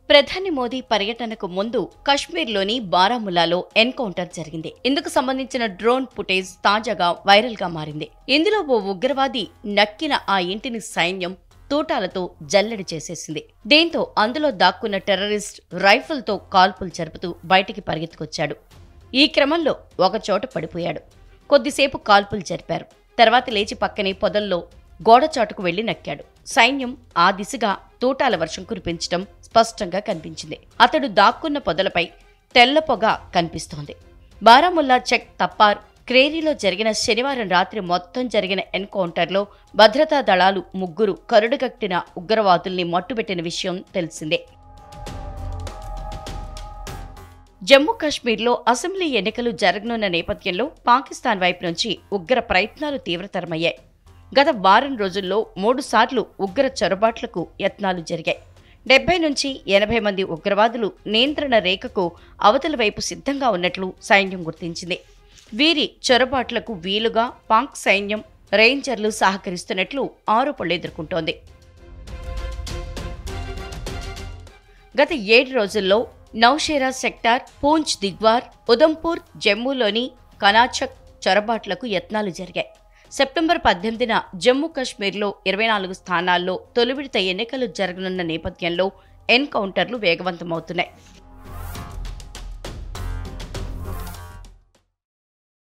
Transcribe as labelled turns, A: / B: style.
A: ప్రధాని మోదీ పర్యటనకు ముందు కశ్మీర్లోని బారాముల్లాలో ఎన్కౌంటర్ జరిగింది ఇందుకు సంబంధించిన డ్రోన్ ఫుటేజ్ తాజాగా వైరల్ గా మారింది ఇందులో ఓ ఉగ్రవాది నక్కిన ఆ ఇంటిని సైన్యం తూటాలతో జల్లెడి చేసేసింది దీంతో అందులో దాక్కున్న టెర్రరిస్ట్ రైఫిల్తో కాల్పులు జరుపుతూ బయటికి పరిగెత్తుకొచ్చాడు ఈ క్రమంలో ఒకచోట పడిపోయాడు కొద్దిసేపు కాల్పులు జరిపారు తర్వాత లేచి పక్కనే పొదల్లో గోడచాటుకు వెళ్లి నక్కాడు సైన్యం ఆ దిశగా తూటాల వర్షం కురిపించడం స్పష్టంగా కనిపించింది అతడు దాక్కున్న పొదలపై తెల్ల పొగ కనిపిస్తోంది బారాముల్లా చెక్ తప్పార్ క్రేరీలో జరిగిన శనివారం రాత్రి మొత్తం జరిగిన ఎన్కౌంటర్లో భద్రతా దళాలు ముగ్గురు కరుడుగట్టిన ఉగ్రవాదుల్ని మట్టుబెట్టిన విషయం తెలిసిందే జమ్మూ కాశ్మీర్లో అసెంబ్లీ ఎన్నికలు జరగనున్న నేపథ్యంలో పాకిస్తాన్ వైపు నుంచి ఉగ్ర ప్రయత్నాలు తీవ్రతరమయ్యాయి గత వారం రోజుల్లో మూడుసార్లు ఉగ్ర చొరబాట్లకు యత్నాలు జరిగాయి డెబ్బై నుంచి ఎనభై మంది ఉగ్రవాదులు నియంత్రణ రేఖకు అవతల వైపు సిద్ధంగా ఉన్నట్లు సైన్యం గుర్తించింది వీరి చొరబాట్లకు వీలుగా పాక్ సైన్యం రేంజర్లు సహకరిస్తున్నట్లు ఆరోపణలు ఎదుర్కొంటోంది గత ఏడు రోజుల్లో నౌషేరా సెక్టార్ పూంచ్ దిగ్వార్ ఉదంపూర్ జమ్మూలోని కనాచక్ చొరబాట్లకు యత్నాలు జరిగాయి సెప్టెంబర్ పద్దెనిమిదిన జమ్మూ కాశ్మీర్లో ఇరవై నాలుగు స్థానాల్లో తొలి విడత ఎన్నికలు జరగనున్న నేపథ్యంలో ఎన్కౌంటర్లు వేగవంతమవుతున్నాయి